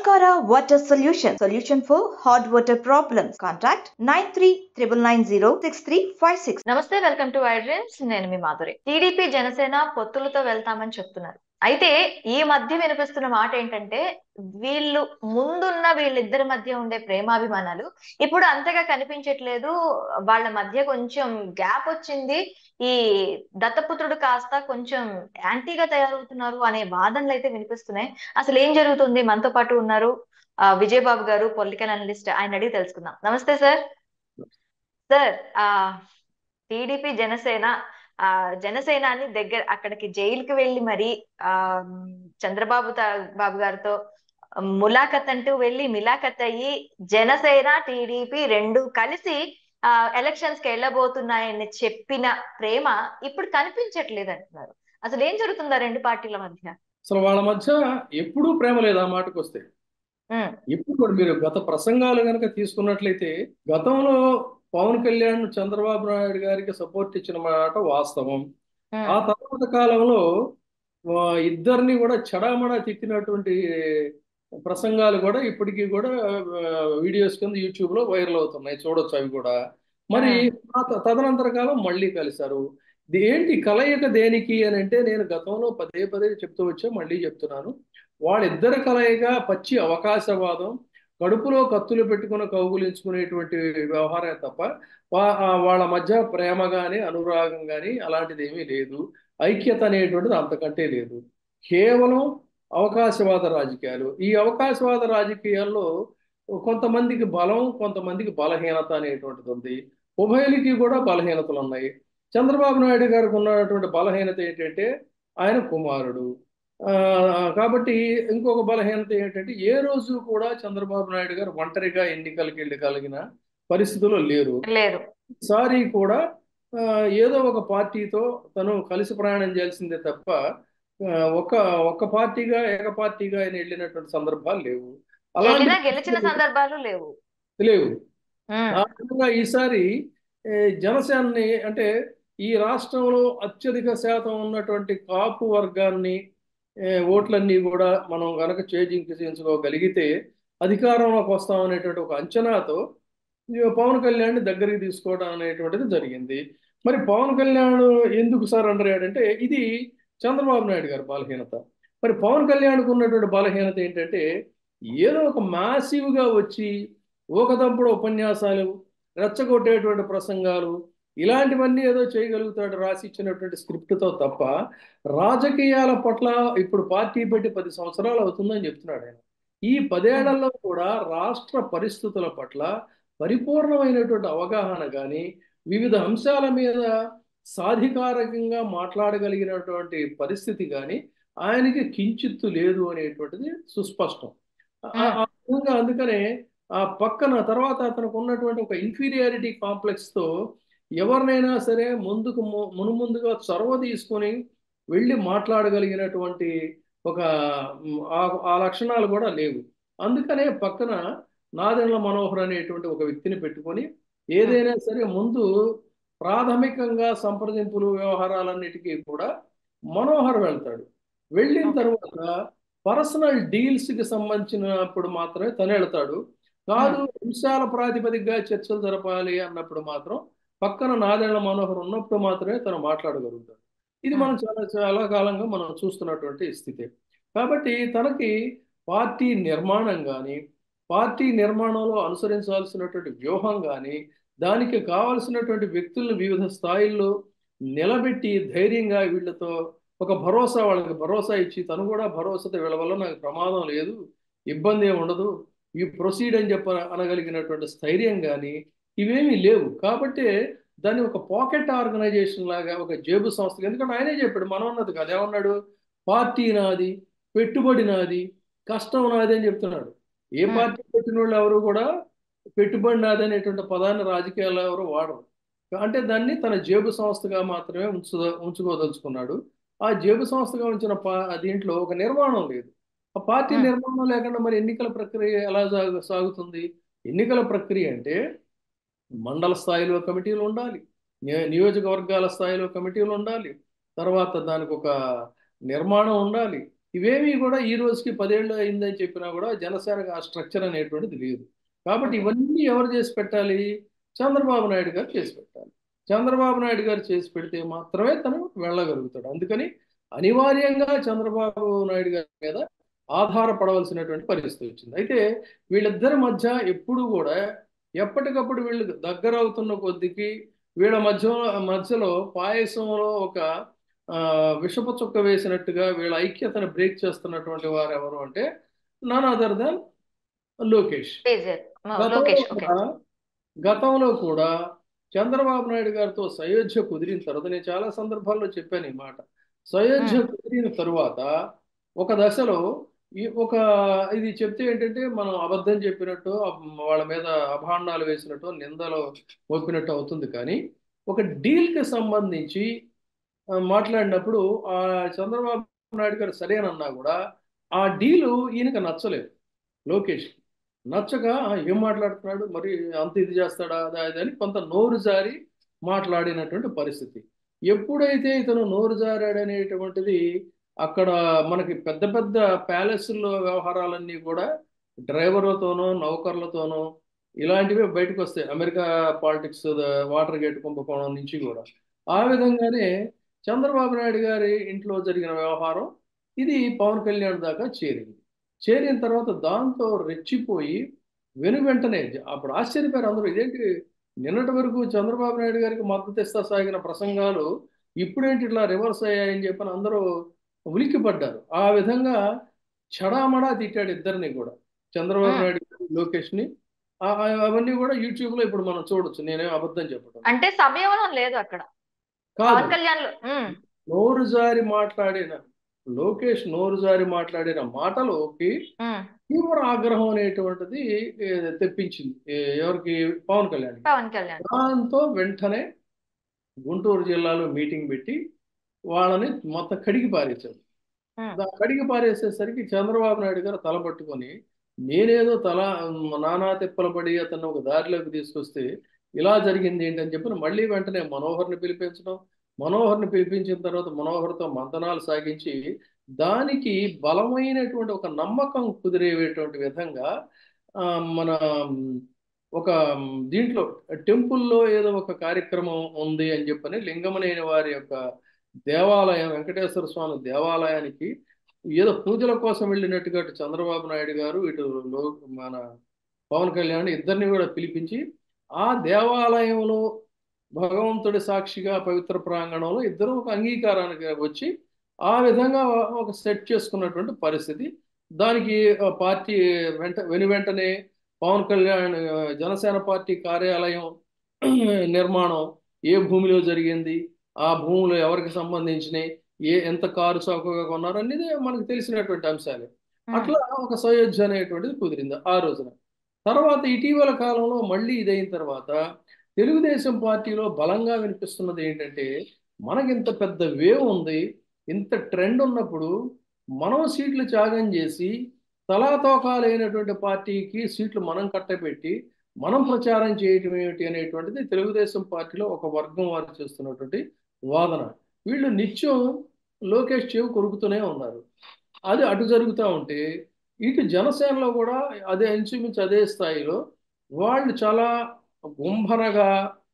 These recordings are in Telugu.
Sankara Water Solution. Solution for hot water problems. Contact 9399906356. నమస్తే వెల్కమ్ టు డ్రీమ్స్ నేను మీ మాధురి టీడీపీ జనసేన పొత్తులతో వెళ్తామని చెప్తున్నారు అయితే ఈ మధ్య వినిపిస్తున్న మాట ఏంటంటే వీళ్ళు ముందున్న వీళ్ళిద్దరి మధ్య ఉండే ప్రేమాభిమానాలు ఇప్పుడు అంతగా కనిపించట్లేదు వాళ్ళ మధ్య కొంచెం గ్యాప్ వచ్చింది ఈ దత్తపుత్రుడు కాస్త కొంచెం యాంటీగా తయారవుతున్నారు అనే వాదనలు అయితే వినిపిస్తున్నాయి అసలు ఏం జరుగుతుంది మనతో పాటు ఉన్నారు ఆ, విజయబాబు గారు పొలిటికల్ అనలిస్ట్ ఆయన అడిగి తెలుసుకుందాం నమస్తే సార్ సార్ ఆ టీడీపీ జనసేన ఆ జనసేనాని దగ్గర అక్కడికి జైలుకి వెళ్ళి మరి ఆ చంద్రబాబు తా- బాబు గారితో ములాఖత్ అంటూ వెళ్ళి మిలాఖత్ అయ్యి జనసేన టీడీపీ రెండు కలిసి ఆ ఎలక్షన్స్ కి వెళ్ళబోతున్నాయని చెప్పిన ప్రేమ ఇప్పుడు కనిపించట్లేదు అంటున్నారు అసలు ఏం జరుగుతుందా రెండు పార్టీల మధ్య అసలు వాళ్ళ మధ్య ఎప్పుడూ ప్రేమ లేదు ఆ మాటకు వస్తే ఉమ్, ఇప్పుడు కూడా మీరు గత ప్రసంగాలు కనుక తీసుకున్నట్లయితే గతంలో పవన్ కళ్యాణ్ చంద్రబాబు నాయుడు గారికి సపోర్ట్ ఇచ్చిన మాట వాస్తవం ఉమ్, ఆ తర్వాత కాలంలో ఆ, ఇద్దరిని కూడా చెడామడా తిట్టినటువంటి ప్రసంగాలు కూడా ఇప్పటికీ కూడా ఆ, వీడియోస్ కింద యూట్యూబ్ లో వైరల్ అవుతున్నాయి చూడొచ్చు అవి కూడా మరి ఆ త- తదనంతర కాలం మళ్ళీ కలిశారు ఇది ఏంటి కలయిక దేనికి అని అంటే నేను గతంలో పదే పదే చెప్తూ వచ్చా మళ్ళీ చెప్తున్నాను వాళ్ళిద్దరి కలయిక పచ్చి అవకాశవాదం కడుపులో కత్తులు పెట్టుకుని కౌగులించుకునేటువంటి వ్యవహారమే తప్ప వా- ఆ వాళ్ళ మధ్య ప్రేమ కానీ అనురాగం కానీ అలాంటిది ఏమీ లేదు ఐక్యత అనేటువంటిది అంతకంటే లేదు కేవలం అవకాశవాద రాజకీయాలు ఈ అవకాశవాద రాజకీయాల్లో కొంతమందికి బలం కొంతమందికి బలహీనత అనేటువంటిది ఉంది ఉభయలకి కూడా బలహీనతలు ఉన్నాయి చంద్రబాబు నాయుడు గారికి ఉన్నటువంటి బలహీనత ఏంటంటే ఆయన కుమారుడు ఆ, కాబట్టి ఇంకొక బలహీనత ఏంటంటే ఏ రోజు కూడా చంద్రబాబు నాయుడు గారు ఒంటరిగా ఎన్నికలకి వెళ్ళగలిగిన పరిస్థితుల్లో లేరు లేరు ఈసారి కూడా ఆ, ఏదో ఒక పార్టీతో తను కలిసి ప్రయాణం చేయాల్సిందే తప్ప ఆ, ఒక ఒక పార్టీగా ఏక పార్టీగా ఆయన వెళ్ళినటువంటి సందర్భాలు లేవు అలాంటి వెళ్ళినా గెలిచిన సందర్భాలు లేవు లేవు ఉమ్, ఆ విధంగా ఈసారి ఏ, జనసేనని అంటే ఈ రాష్ట్రంలో అత్యధిక శాతం ఉన్నటువంటి కాపు వర్గాన్ని ఏ, ఓట్లన్నీ కూడా మనం గనక చేజించుకోగలిగితే అధికారంలోకి వస్తామనేటువంటి ఒక అంచనాతో ఈ పవన్ కళ్యాణ్ దగ్గరికి తీసుకోవడం అనేటువంటిది జరిగింది మరి పవన్ కళ్యాణ్ ఎందుకు సార్ అంటే ఇది చంద్రబాబు నాయుడు గారి బలహీనత మరి పవన్ కళ్యాణ్కు ఉన్నటువంటి బలహీనత ఏంటంటే ఏదో ఒక మాసివ్గా వచ్చి ఊకదంపుడు ఉపన్యాసాలు రెచ్చగొట్టేటువంటి ప్రసంగాలు ఇలాంటివన్నీ ఏదో చేయగలుగుతాడు రాసి ఇచ్చినటువంటి స్క్రిప్ట్తో తప్ప రాజకీయాల పట్ల ఇప్పుడు పార్టీ పెట్టి పది సంవత్సరాలు అవుతుందని చెప్తున్నాడు ఆయన ఈ పదేళ్లలో కూడా రాష్ట్ర పరిస్థితుల పట్ల పరిపూర్ణమైనటువంటి అవగాహన కానీ వివిధ అంశాల మీద సాధికారకంగా మాట్లాడగలిగినటువంటి పరిస్థితి కానీ ఆయనకి కించిత్తు లేదు అనేటువంటిది సుస్పష్టం ఆ- ఆ విధంగా అందుకనే ఆ పక్కన తర్వాత అతనికి ఉన్నటువంటి ఒక ఇన్ఫీరియారిటీ కాంప్లెక్స్ తో ఎవరినైనా సరే ముందుకు ము- మునుముందుగా చొరవ తీసుకొని వెళ్ళి మాట్లాడగలిగినటువంటి ఒక మ్, ఆ ఆ లక్షణాలు కూడా లేవు అందుకనే పక్కన నాదెండ్ల మనోహర్ అనేటువంటి ఒక వ్యక్తిని పెట్టుకొని ఏదైనా సరే ముందు ప్రాథమికంగా సంప్రదింపులు వ్యవహారాలన్నిటికీ కూడా మనోహర్ వెళ్తాడు వెళ్ళిన తర్వాత పర్సనల్ డీల్స్ కి సంబంధించినప్పుడు మాత్రమే తను వెళ్తాడు కాదు అంశాల ప్రాతిపదికగా చర్చలు జరపాలి అన్నప్పుడు మాత్రం పక్కన నాదెళ్ల మనోహర్ ఉన్నప్పుడు మాత్రమే తను మాట్లాడగలుగుతాడు ఇది మనం చాలా చాలా కాలంగా మనం చూస్తున్నటువంటి స్థితి కాబట్టి తనకి పార్టీ నిర్మాణం కానీ పార్టీ నిర్మాణంలో అనుసరించాల్సినటువంటి వ్యూహం కానీ దానికి కావాల్సినటువంటి వ్యక్తులను వివిధ స్థాయిల్లో నిలబెట్టి ధైర్యంగా వీళ్ళతో ఒక భరోసా వాళ్ళకి భరోసా ఇచ్చి తను కూడా భరోసాతో వీళ్ళ వల్ల నాకు ప్రమాదం లేదు ఇబ్బంది ఏమి ఉండదు ఈ ప్రొసీడ్ అని చెప్ప అనగలిగినటువంటి స్థైర్యం కానీ ఇవేమీ లేవు కాబట్టి దాన్ని ఒక పాకెట్ ఆర్గనైజేషన్ లాగా ఒక జేబు సంస్థ ఎందుకంటే ఆయనే చెప్పాడు మనం అన్నది కదా ఏమన్నాడు పార్టీ నాది పెట్టుబడి నాది కష్టం నాది అని చెప్తున్నాడు ఏ Hmm. పార్టీ పెట్టిన వాళ్ళు ఎవరు కూడా పెట్టుబడి నాది అనేటువంటి పదాన్ని రాజకీయాల్లో ఎవరు వాడరు అంటే దాన్ని తన జేబు సంస్థగా మాత్రమే ఉంచు ఉంచుకోదలుచుకున్నాడు ఆ జేబు సంస్థగా ఉంచిన పా దీంట్లో ఒక నిర్మాణం లేదు ఆ పార్టీ Hmm. నిర్మాణం లేకుండా మరి ఎన్నికల ప్రక్రియ ఎలా సాగు సాగుతుంది ఎన్నికల ప్రక్రియ అంటే మండల స్థాయిలో కమిటీలు ఉండాలి నియో- నియోజకవర్గాల స్థాయిలో కమిటీలు ఉండాలి తర్వాత దానికి ఒక నిర్మాణం ఉండాలి ఇవేమీ కూడా ఈ రోజుకి పదేళ్ళు అయిందని చెప్పినా కూడా జనసేనకు ఆ స్ట్రక్చర్ అనేటువంటిది లేదు కాబట్టి ఓకే ఇవన్నీ ఎవరు చేసి పెట్టాలి చంద్రబాబు నాయుడు గారు చేసి పెట్టాలి చంద్రబాబు నాయుడు గారు చేసి పెడితే మాత్రమే తను వెళ్ళగలుగుతాడు అందుకని అనివార్యంగా చంద్రబాబు నాయుడు గారి మీద ఆధారపడవలసినటువంటి పరిస్థితి వచ్చింది అయితే వీళ్ళిద్దరి మధ్య ఎప్పుడు కూడా ఎప్పటికప్పుడు వీళ్ళు దగ్గర అవుతున్న కొద్దికి వీళ్ళ మధ్య మధ్యలో పాయసంలో ఒక ఆ, విషపు చుక్క వేసినట్టుగా వీళ్ళ ఐక్యతను బ్రేక్ చేస్తున్నటువంటి వారు ఎవరు అంటే none other than Lokesh KCR ఆ, గతంలో లోకేష్ ఓకే కూడా గతంలో కూడా చంద్రబాబు నాయుడు గారితో సయోధ్య కుదిరిన తర్వాత నేను చాలా సందర్భాల్లో చెప్పాను ఈ మాట సయోధ్య ఉమ్, కుదిరిన తరువాత ఒక దశలో ఈ ఒక ఇది చెప్తే ఏంటంటే మనం అబద్ధం చెప్పినట్టు అబ్- వాళ్ళ మీద అభాండాలు వేసినట్టు నిందలు మోపినట్టు అవుతుంది కానీ ఒక డీల్కి సంబంధించి ఆ, మాట్లాడినప్పుడు ఆ చంద్రబాబు నాయుడు గారు సరేనన్నా కూడా ఆ డీలు ఈయనకి నచ్చలేదు లోకేష్ నచ్చక "ఆ, ఏం మాట్లాడుతున్నాడు మరి అంత ఇది చేస్తాడా అదా ఇది అని కొంత నోరు జారి మాట్లాడినటువంటి పరిస్థితి ఎప్పుడైతే ఇతను నోరు జారాడనేటువంటిది అక్కడ మనకి పెద్ద పెద్ద ప్యాలెస్లో వ్యవహారాలన్నీ కూడా డ్రైవర్లతోనో నౌకర్లతోనో ఇలాంటివి బయటకు వస్తాయి అమెరికా పాలిటిక్స్ వాటర్ గేట్ కుంభకోణం నుంచి కూడా ఆ విధంగానే చంద్రబాబు నాయుడు గారి ఇంట్లో జరిగిన వ్యవహారం ఇది పవన్ కళ్యాణ్ దాకా చేరింది చేరిన తర్వాత దాంతో రెచ్చిపోయి వెను వెంటనే అప్పుడు ఆశ్చర్యపోయారు అందరూ ఇదేంటి నిన్నటి వరకు చంద్రబాబు నాయుడు గారికి మద్దతు ఇస్తా సాగిన ప్రసంగాలు ఇప్పుడేంటి ఇట్లా రివర్స్ అయ్యాయని చెప్పని అందరూ ఉలిక్కిపడ్డారు ఆ విధంగా చెడామడా తిట్టాడు ఇద్దరిని కూడా చంద్రబాబు ఉమ్. నాయుడు గారు, లోకేష్ ని ఆ- ఆ- అవన్నీ కూడా యూట్యూబ్ లో ఇప్పుడు మనం చూడొచ్చు నేనేం అబద్ధం చెప్పడం అంటే సంయమనం లేదు అక్కడ కాదు పవన్ కళ్యాణ్ లో ఉమ్, నోరు జారి మాట్లాడిన లోకేష్ నోరు జారి మాట్లాడిన మాటలోకి ఉమ్, తీవ్ర ఆగ్రహం అనేటువంటిది ఏ, తెప్పించింది ఏ, ఎవరికి పవన్ కళ్యాణ్ పవన్ కళ్యాణ్ దాంతో వెంటనే గుంటూరు జిల్లాలో మీటింగ్ పెట్టి వాళ్ళని మొత్తం కడిగి పారేశారు ఉమ్, దా- కడిగి పారేసేసరికి చంద్రబాబు నాయుడు గారు తల పట్టుకొని నేనేదో తల నానా తిప్పలు పడి అతను ఒక దారిలోకి తీసుకొస్తే ఇలా జరిగింది ఏంటని చెప్పి మళ్ళీ వెంటనే మనోహర్ని పిలిపించడం మనోహర్ని పిలిపించిన తర్వాత మనోహర్తో మంతనాలు సాగించి దానికి బలమైనటువంటి ఒక నమ్మకం కుదిరేటువంటి విధంగా ఆ, మన మ్, ఒక మ్, దీంట్లో టెంపుల్లో ఏదో ఒక కార్యక్రమం ఉంది అని చెప్పని లింగమనేని వారి యొక్క దేవాలయం వెంకటేశ్వర స్వామి దేవాలయానికి ఏదో పూజల కోసం వెళ్ళినట్టుగా అటు చంద్రబాబు నాయుడు గారు ఇటు లో మన పవన్ కళ్యాణ్ ఇద్దరిని కూడా పిలిపించి ఆ దేవాలయంలో భగవంతుడి సాక్షిగా పవిత్ర ప్రాంగణంలో ఇద్దరు ఒక అంగీకారానికి వచ్చి ఆ విధంగా ఒక సెట్ చేసుకున్నటువంటి పరిస్థితి దానికి ఆ పార్టీ వెంట వెను వెంటనే పవన్ కళ్యాణ్ ఆ, జనసేన పార్టీ కార్యాలయం నిర్మాణం ఏ భూమిలో జరిగింది ఆ భూములు ఎవరికి సంబంధించినవి ఏ ఎంత కారు చౌకగా కొన్నారు అనేది మనకు తెలిసినటువంటి అంశాలే ఉమ్, అట్లా ఒక సయోధ్య అనేటువంటిది కుదిరింది ఆ రోజున తర్వాత ఇటీవల కాలంలో మళ్ళీ ఇదైన తర్వాత తెలుగుదేశం పార్టీలో బలంగా వినిపిస్తున్నది ఏంటంటే మనకి ఇంత పెద్ద వేవ్ ఉంది ఇంత ట్రెండ్ ఉన్నప్పుడు మనం సీట్లు త్యాగం చేసి తలాతోకాలైనటువంటి పార్టీకి సీట్లు మనం కట్టబెట్టి మనం ప్రచారం చేయటం ఏమిటి అనేటువంటిది తెలుగుదేశం పార్టీలో ఒక వర్గం వారు చేస్తున్నటువంటి వాదన వీళ్ళు నిత్యం లోకేష్ చెవి కొరుకుతూనే ఉన్నారు అది అటు జరుగుతూ ఉంటే ఇటు జనసేనలో కూడా అదే ఇంచుమించు అదే స్థాయిలో వాళ్ళు చాలా గుంభనగా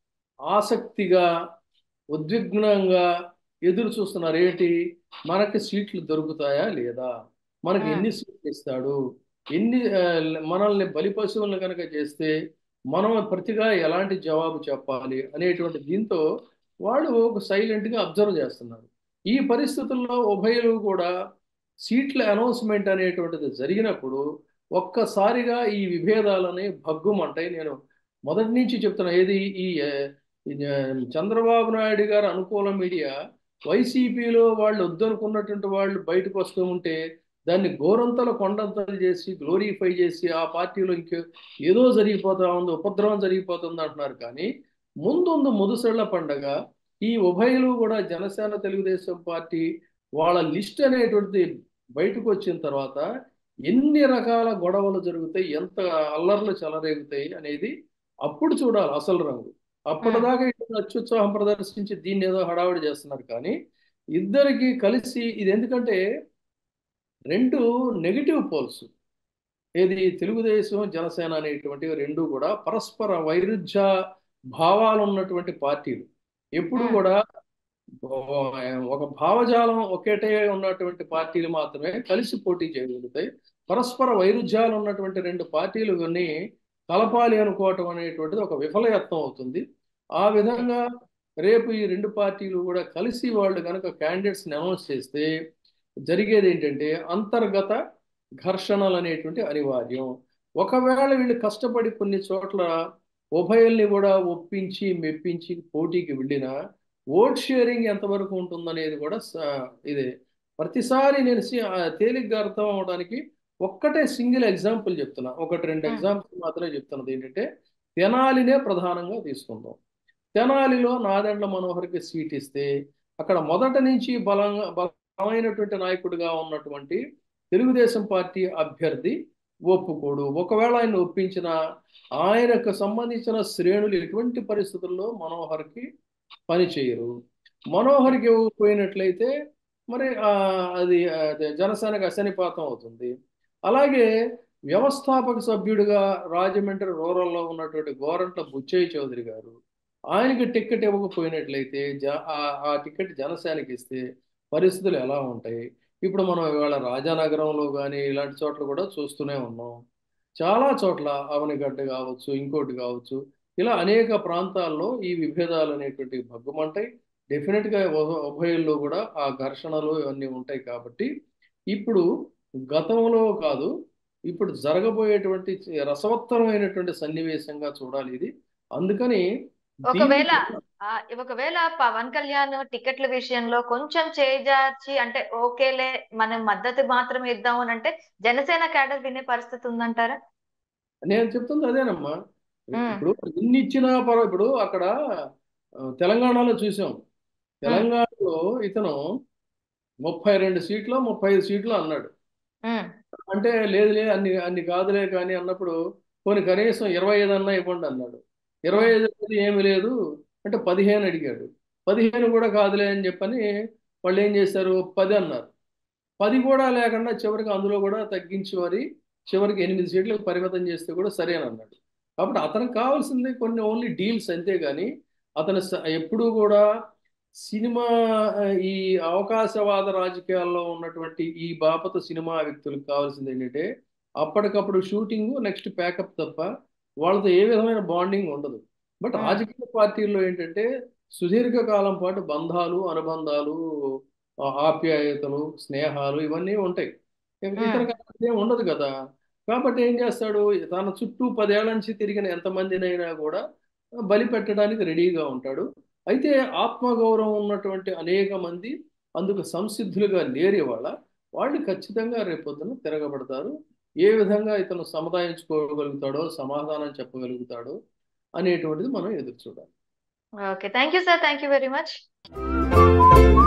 ఆసక్తిగా ఉద్విగ్నంగా ఎదురు చూస్తున్నారు ఏంటి మనకి సీట్లు దొరుకుతాయా లేదా మనకి ఉమ్, ఎన్ని సీట్లు ఇస్తాడు ఎన్ని ఆ, మనల్ని బలి పశువులను కనుక చేస్తే మనం ప్రతిగా ఎలాంటి జవాబు చెప్పాలి అనేటువంటి దీంతో వాళ్ళు ఒక సైలెంట్గా అబ్జర్వ్ చేస్తున్నారు ఈ పరిస్థితుల్లో ఉభయులు కూడా సీట్ల అనౌన్స్మెంట్ అనేటువంటిది జరిగినప్పుడు ఒక్కసారిగా ఈ విభేదాలని భగ్గుమంటాయి నేను మొదటి నుంచి చెప్తున్నా ఏది ఈ ఆ, ఈ, ఆ, చంద్రబాబు నాయుడు గారు అనుకూల మీడియా వైసీపీలో వాళ్ళు వద్దనుకున్నటువంటి వాళ్ళు బయటకు వస్తూ ఉంటే దాన్ని గోరంతలు కొండంతలు చేసి గ్లోరిఫై చేసి ఆ పార్టీలో ఇంకో ఏదో జరిగిపోతా ఉంది ఉపద్రవం జరిగిపోతుంది అంటున్నారు కానీ ముందుందు ముదుసళ్ళ పండగ ఈ ఉభయలు కూడా జనసేన తెలుగుదేశం పార్టీ వాళ్ళ లిస్ట్ అనేటువంటిది బయటకు వచ్చిన తర్వాత ఎన్ని రకాల గొడవలు జరుగుతాయి ఎంత అల్లర్లు చెలరేగుతాయి అనేది అప్పుడు చూడాలి అసలు రంగు అప్పటిదాకా ఇటు అత్యుత్సాహం ప్రదర్శించి దీన్ని ఏదో హడావిడి చేస్తున్నారు కానీ ఇద్దరికి కలిసి ఇది ఎందుకంటే రెండు నెగిటివ్ పోల్స్ ఏది తెలుగుదేశం జనసేన అనేటువంటివి రెండు కూడా పరస్పర వైరుధ్య భావాలు ఉన్నటువంటి పార్టీలు ఎప్పుడు ఉమ్, కూడా ఒక భావజాలం ఒకటే ఉన్నటువంటి పార్టీలు మాత్రమే కలిసి పోటీ చేయగలుగుతాయి పరస్పర వైరుధ్యాలు ఉన్నటువంటి రెండు పార్టీలు కొన్ని కలపాలి అనుకోవటం అనేటువంటిది ఒక విఫలయత్నం అవుతుంది ఆ ఓకే విధంగా రేపు ఈ రెండు పార్టీలు కూడా కలిసి వాళ్ళు కనుక క్యాండిడేట్స్ని అనౌన్స్ చేస్తే జరిగేది ఏంటంటే అంతర్గత ఘర్షణలు అనేటువంటి అనివార్యం ఒకవేళ వీళ్ళు కష్టపడి కొన్ని చోట్ల ఉభయల్ని కూడా ఒప్పించి మెప్పించి పోటీకి వెళ్ళినా ఓట్ షేరింగ్ ఎంతవరకు ఉంటుందనేది కూడా స- ఇదే ప్రతిసారి నేను సి- ఆ తేలిగ్గా అర్థం అవడానికి ఒక్కటే సింగిల్ ఎగ్జాంపుల్ చెప్తున్నా ఒకటి రెండు ఉమ్, ఎగ్జాంపుల్ మాత్రమే చెప్తున్నది ఏంటంటే తెనాలినే ప్రధానంగా తీసుకుందాం తెనాలిలో నాదెండ్ల మనోహర్కి సీట్ ఇస్తే అక్కడ మొదట నుంచి బలంగా బలమైనటువంటి నాయకుడిగా ఉన్నటువంటి తెలుగుదేశం పార్టీ అభ్యర్థి ఒప్పుకోడు ఒకవేళ ఆయన ఒప్పించిన ఆయనకు సంబంధించిన శ్రేణులు ఎటువంటి పరిస్థితుల్లో మనోహర్కి పని చేయరు మనోహర్కి ఇవ్వకపోయినట్లయితే మరి ఆ, అది అదే జనసేనకు అశనిపాతం అవుతుంది అలాగే వ్యవస్థాపక సభ్యుడిగా రాజమండ్రి రూరల్లో ఉన్నటువంటి గోరంట్ల బుచ్చయ్య చౌదరి గారు ఆయనకి టికెట్ ఇవ్వకపోయినట్లయితే జ ఆ- ఆ టికెట్ జనసేనకి ఇస్తే పరిస్థితులు ఎలా ఉంటాయి ఇప్పుడు మనం ఇవాళ రాజానగరంలో కానీ ఇలాంటి చోట్ల కూడా చూస్తూనే ఉన్నాం చాలా చోట్ల అవనిగడ్డ కావచ్చు ఇంకోటి కావచ్చు ఇలా అనేక ప్రాంతాల్లో ఈ విభేదాలు అనేటువంటివి భగ్గుమంటాయి డెఫినెట్గా ఉభ- ఉభయుల్లో కూడా ఆ ఘర్షణలు ఇవన్నీ ఉంటాయి కాబట్టి ఇప్పుడు గతంలో కాదు ఇప్పుడు జరగబోయేటువంటి రసవత్తరమైనటువంటి సన్నివేశంగా చూడాలి ఇది అందుకని ఒకవేళ దీనికి ఆ, ఒకవేళ పవన్ కళ్యాణ్ టికెట్ల విషయంలో కొంచెం చేజార్చి అంటే ఓకేలే మనం మద్దతు మాత్రమే ఇద్దాం అని అంటే జనసేన క్యాడర్ వినే పరిస్థితి ఉందంటారా నేను చెప్తుంది అదేనమ్మా ఉమ్, ఇప్పుడు ఇన్ని ఇచ్చినా పర్వ ఇప్పుడు అక్కడ ఆ, తెలంగాణలో చూసాం ఉమ్, తెలంగాణలో ఇతను ముప్పై రెండు సీట్లు ముప్పై ఐదు సీట్లు అన్నాడు ఉమ్, అంటే లేదు లేదు అన్ని అన్ని కాదులే కానీ అన్నప్పుడు పోనీ కనీసం ఇరవై ఐదు అన్నా ఇవ్వండి అన్నాడు ఇరవై ఉమ్, ఐదు అనేది ఏమి లేదు అంటే పదిహేను అడిగాడు పదిహేను కూడా కాదులే అని చెప్పని వాళ్ళు ఏం చేశారు పది అన్నారు పది కూడా లేకుండా చివరికి అందులో కూడా తగ్గించి మరి చివరికి ఎనిమిది సీట్లకు పరిమితం చేస్తే కూడా సరేనన్నాడు కాబట్టి అతనికి కావాల్సింది కొన్ని ఓన్లీ డీల్స్ అంతేగాని అతను స- ఎప్పుడూ కూడా సినిమా ఆ, ఈ అవకాశవాద రాజకీయాల్లో ఉన్నటువంటి ఈ బాపత సినిమా వ్యక్తులకు కావాల్సింది ఏంటంటే అప్పటికప్పుడు షూటింగ్ నెక్స్ట్ ప్యాకప్ తప్ప వాళ్ళతో ఏ విధమైన బాండింగ్ ఉండదు బట్ ఉమ్, రాజకీయ పార్టీల్లో ఏంటంటే సుదీర్ఘకాలం పాటు బంధాలు అనుబంధాలు ఆ, ఆప్యాయతలు స్నేహాలు ఇవన్నీ ఉంటాయి ఇక ఉమ్, ఇతనికి అదేం ఉండదు కదా కాబట్టి ఏం చేస్తాడు తన చుట్టూ పదేళ్ల నుంచి తిరిగిన ఎంతమందినైనా కూడా బలి పెట్టడానికి రెడీగా ఉంటాడు అయితే ఆత్మగౌరవం ఉన్నటువంటి అనేక మంది అందుకు సంసిద్ధులుగా లేరు ఇవాళ వాళ్ళు ఖచ్చితంగా రేపొద్దున తిరగబడతారు ఏ విధంగా ఇతను సముదాయించుకోగలుగుతాడో సమాధానం చెప్పగలుగుతాడో అనేటువంటిది మనం ఎదురు చూడాలి okay thank you sir thank you very much